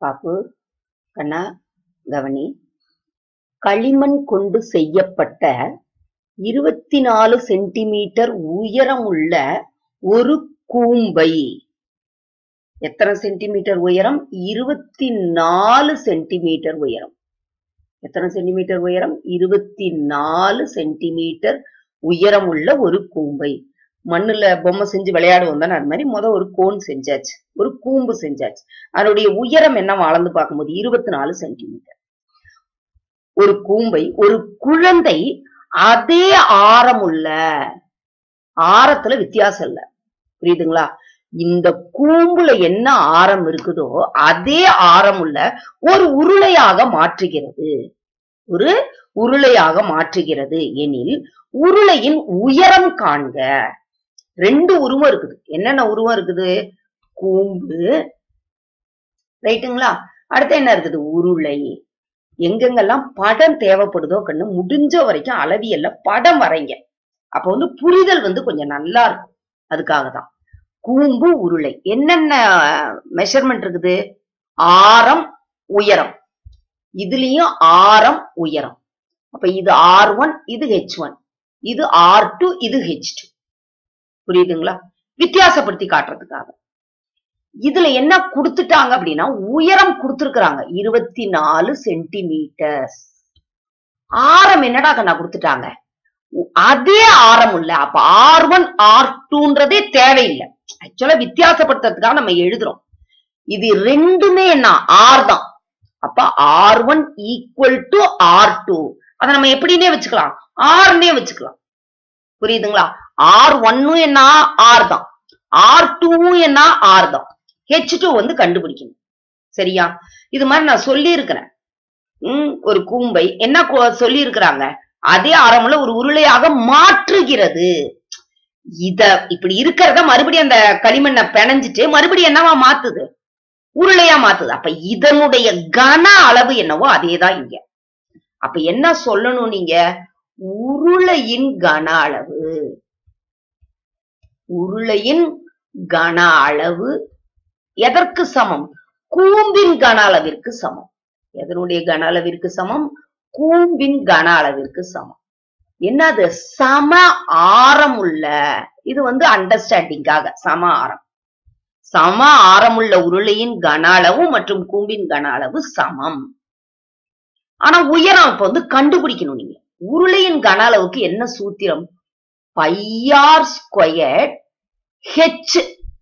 பாப்பு கண்ணா கவனி களிமண் கொண்டு செய்யப்பட்ட இருபத்தி நாலு சென்டிமீட்டர் உயரம் உள்ள ஒரு கூம்பை எத்தனை சென்டிமீட்டர் உயரம் இருபத்தி நாலு சென்டிமீட்டர் உயரம் எத்தனை சென்டிமீட்டர் உயரம் இருபத்தி நாலு சென்டிமீட்டர் உயரம் உள்ள ஒரு கூம்பை மண்ணுல பொம்மை செஞ்சு விளையாடுவோம் தானே அது மாதிரி முத ஒரு கோன் செஞ்சாச்சு ஒரு கூம்பு செஞ்சாச்சு அதனுடைய உயரம் என்ன அளந்து பார்க்கும்போது இருபத்தி நாலு சென்டிமீட்டர் ஒரு கூம்பை ஒரு குழந்தை அதே ஆரமுள்ள ஆரத்துல வித்தியாசம் இல்ல புரியுதுங்களா இந்த கூம்புல என்ன ஆரம் இருக்குதோ அதே ஆரம் உள்ள ஒரு உருளையாக மாற்றுகிறது ஒரு உருளையாக மாற்றுகிறது எனில் உருளையின் உயரம் காண்க ரெண்டு உருவம் இருக்குது என்னென்ன உருவம் இருக்குது கூம்பு ரைட்டுங்களா அடுத்து என்ன இருக்குது உருளை எங்கெங்கெல்லாம் படம் தேவைப்படுதோ கண்ணு முடிஞ்ச வரைக்கும் அளவியல்ல படம் வரைங்க அப்ப வந்து புரிதல் வந்து கொஞ்சம் நல்லா இருக்கும் அதுக்காக தான் கூம்பு உருளை என்னென்ன மெஷர்மெண்ட் இருக்குது ஆரம் உயரம் இதுலயும் ஆரம் உயரம் அப்ப இது ஆர் ஒன் இது ஹெச் ஒன் இது ஆர் டூ இது ஹெச் டூ புரியுதுங்களா வித்தியாசப்படுத்தி காட்டுறதுக்காக இதுல என்ன கொடுத்துட்டாங்க அப்படின்னா உயரம் கொடுத்துருக்காங்க இருபத்தி நாலு சென்டிமீட்டர் ஆரம் என்னடா கண்ணா கொடுத்துட்டாங்க உ- அதே ஆரம் இல்ல அப்ப ஆர் ஒன் ஆர் டூன்றதே தேவையில்லை ஆக்சுவலா வித்தியாசப்படுத்துறதுக்காக நம்ம எழுதுறோம் இது ரெண்டுமே என்ன ஆர் தான் அப்ப R one equal to R two அதை நம்ம எப்படின்னே வச்சுக்கலாம் ஆர்னே வச்சுக்கலாம் புரியுதுங்களா ஆர் ஒன்னும் என்ன ஆர் தான் ஆர் டூவும் என்ன ஆர் தான் ஹெச் டூ வந்து கண்டுபிடிக்கணும் சரியா இது மாதிரி நான் சொல்லி இருக்கிறேன் உம் ஒரு கூம்பை என்ன சொல்லி இருக்கிறாங்க அதே ஆரமுள்ள ஒரு உருளையாக மாற்றுகிறது இத இப்படி இருக்கிறத மறுபடியும் அந்த களிமண்ணை பிணைஞ்சிட்டு மறுபடியும் என்னவா மாத்துது உருளையா மாத்துது அப்ப இதனுடைய கன அளவு என்னவோ அதேதான் இங்க அப்ப என்ன சொல்லணும் நீங்க உருளையின் கன அளவு உருளையின் கன அளவு எதற்கு சமம் கூம்பின் கன அளவிற்கு சமம் எதனுடைய கன அளவிற்கு சமம் கூம்பின் கன அளவிற்கு சமம் என்னது சம ஆரம் உள்ள இது வந்து அண்டர்ஸ்டாண்டிங்காக சம ஆரம் சம ஆரமுள்ள உருளையின் கன அளவு மற்றும் கூம்பின் கன அளவு சமம் ஆனா உயரம் இப்ப வந்து கண்டுபிடிக்கணும் நீங்க உருளையின் கன அளவுக்கு என்ன சூத்திரம் பையார் ஸ்கொயர் ஹெச்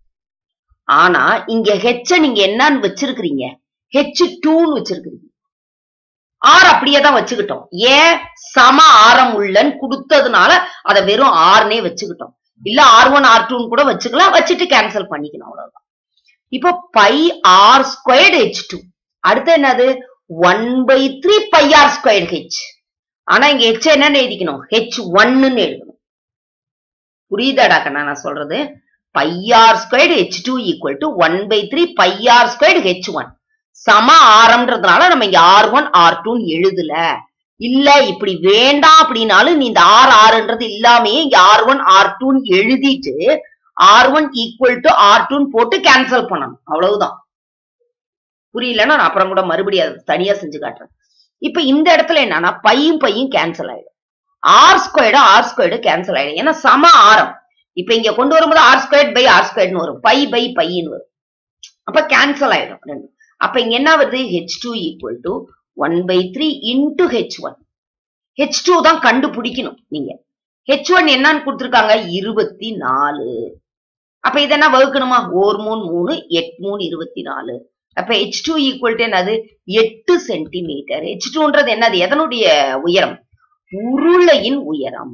ஆனா இங்க ஹெச்ச நீங்க என்னன்னு வச்சிருக்கிறீங்க ஹெச் டூன்னு வச்சிருக்கிறீங்க ஆர் அப்படியே தான் வச்சுக்கிட்டோம் ஏன் சம ஆரம் உள்ளன்னு கொடுத்ததுனால அதை வெறும் ஆர்னே வச்சுக்கிட்டோம் இல்ல ஆர் ஒன் ஆர் டூன்னு கூட வச்சுக்கலாம் வச்சுட்டு கேன்சல் பண்ணிக்கணும் அவ்வளவுதான் இப்போ pi R squared H two அடுத்து என்னது one by three pi R squared H ஆனா இங்க ஹெச் என்னன்னு எழுதிக்கணும் ஹெச் ஒன்னு எழுதணும் புரியுதாடா கண்ணா நான் சொல்றது pi R squared H two equal to one by three pi R squared H one சம ஆரம்ன்றதுனால நம்ம இங்க ஆர் ஒன் ஆர் டூன்னு எழுதல இல்ல இப்படி வேண்டாம் அப்படின்னாலும் நீ இந்த ஆர் ஆறுன்றது இல்லாமயே இங்க ஆர் ஒன் ஆர் டூன்னு எழுதிட்டு R one equal to R டூன்னு போட்டு கேன்சல் பண்ணணும் அவ்வளவுதான் புரியலன்னா நான் அப்புறம் கூட மறுபடியும் அதை தனியா செஞ்சு காட்டுறேன் இப்ப இந்த இடத்துல என்னன்னா பையும் பையும் கேன்சல் ஆயிடும் R squared R squared cancel ஆயிடும் ஏன்னா சம ஆரம் இப்ப இங்க கொண்டு வரும்போது ஆர் ஸ்கொயர்ட் பை ஆர் ஸ்கொயர்ட்னு வரும் பை பை பைன்னு வரும் அப்ப கேன்சல் ஆயிடும் ரெண்டு அப்ப இங்க என்ன வருது H two equal to one by three into H one H two தான் கண்டுபிடிக்கணும் நீங்க ஹெச் ஒன் என்னன்னு கொடுத்துருக்காங்க இருபத்தி நாலு அப்ப இதென்ன வகுக்கணுமா ஓர் மூணு மூணு எட் மூணு இருபத்தி நாலு அப்ப ஹெச் டூ ஈக்குவல் டு என்னது எட்டு சென்டிமீட்டர் ஹெச் டூன்றது என்னது எதனுடைய உயரம் உருளையின் உயரம்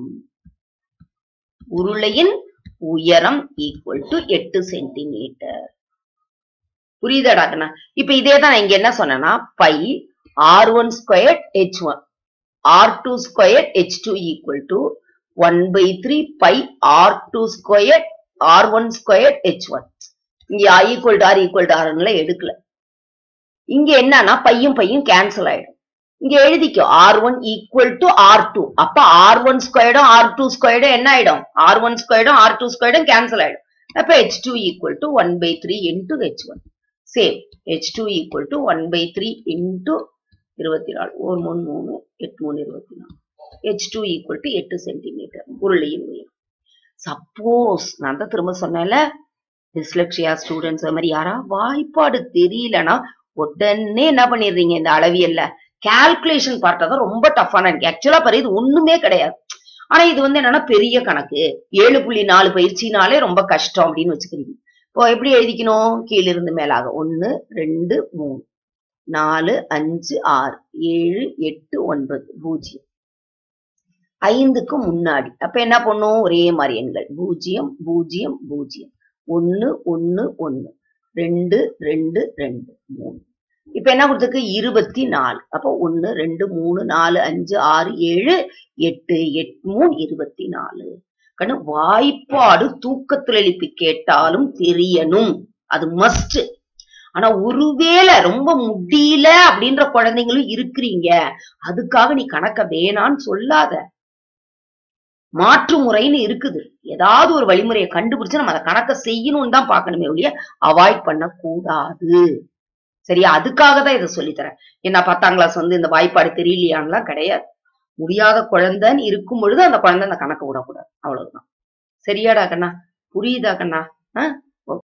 உருளையின் உயரம் ஈக்குவல் டு எட்டு சென்டிமீட்டர் புரியுதாடா கண்ணா இப்ப இதே தான் நான் இங்க என்ன சொன்னேன்னா pi R one square H one R two square H two equal to one by three pi R two square R one square H one இங்க equal to R equal to ஆர்ல எடுக்கல இங்க என்னன்னா பையும் பையும் கேன்சல் ஆயிடும் இங்க எழுதிக்கோ R one equal to R two அப்ப ஆர் ஒன் ஸ்கொயர்டும் ஆர் டூ ஸ்கொயர்டும் என்ன ஆயிடும் ஆர் ஒன் ஸ்கொயர்டும் ஆர் டூ ஸ்கொயர்டும் கேன்சல் ஆயிடும் அப்ப H two equal to one by three into H one same H two equal to one by three into இருபத்தி நாலு ஒரு மூணு மூணு எட்டு மூணு இருபத்தி நாலு ஹெச் டூ ஈக்குவல் டு எட்டு சென்டிமீட்டர் உருளையின் உயரம் சப்போஸ் நான் தான் திரும்ப சொன்னேன்ல டிஸ்லெக்ஷியா ஸ்டூடெண்ட்ஸ் அது மாதிரி யாரா வாய்ப்பாடு தெரியலனா உடனே என்ன பண்ணிடுறீங்க இந்த அளவியல்ல கால்குலேஷன் பார்ட்டை தான் ரொம்ப டஃப்பான இருக்கு ஆக்சுவலா பாரு இது ஒண்ணுமே கிடையாது ஆனா இது வந்து என்னன்னா பெரிய கணக்கு ஏழு புள்ளி நாலு பயிற்சினாலே ரொம்ப கஷ்டம் அப்படின்னு வச்சுக்கிறீங்க இப்போ எப்படி எழுதிக்கணும் கீழிருந்து மேலாக ஒன்னு ரெண்டு மூணு நாலு அஞ்சு ஆறு ஏழு எட்டு ஒன்பது பூஜ்ஜியம் ஐந்துக்கு முன்னாடி அப்ப என்ன பண்ணும் ஒரே மாதிரி எண்கள் பூஜ்ஜியம் பூஜ்ஜியம் பூஜ்ஜியம் ஒன்னு ஒன்னு ஒன்னு ரெண்டு ரெண்டு ரெண்டு மூணு இப்ப என்ன கொடுத்துருக்கு இருபத்தி நாலு அப்போ ஒன்னு ரெண்டு மூணு நாலு அஞ்சு ஆறு ஏழு எட்டு எட்டு மூணு இருபத்தி நாலு கண்ணு வாய்ப்பாடு தூக்கத்துல எழுப்பி கேட்டாலும் தெரியணும் அது மஸ்ட் ஆனா ஒருவேளை ரொம்ப முடியல அப்படின்ற குழந்தைங்களும் இருக்கிறீங்க அதுக்காக நீ கணக்க வேணான்னு சொல்லாத மாற்று முறைன்னு இருக்குது ஏதாவது ஒரு வழிமுறையை கண்டுபிடிச்சு நம்ம அதை கணக்க செய்யணும்னு தான் பார்க்கணுமே ஒழிய அவாய்ட் பண்ணக்கூடாது சரியா அதுக்காக தான் இதை சொல்லித்தரேன் என்ன பத்தாம் கிளாஸ் வந்து இந்த வாய்ப்பாடு தெரியலையான்லாம் கிடையாது முடியாத குழந்தைன்னு இருக்கும் பொழுது அந்த குழந்தை அந்த கணக்கு விடக்கூடாது அவ்வளவுதான் சரியாடா கண்ணா புரியுதா கண்ணா ஆஹ்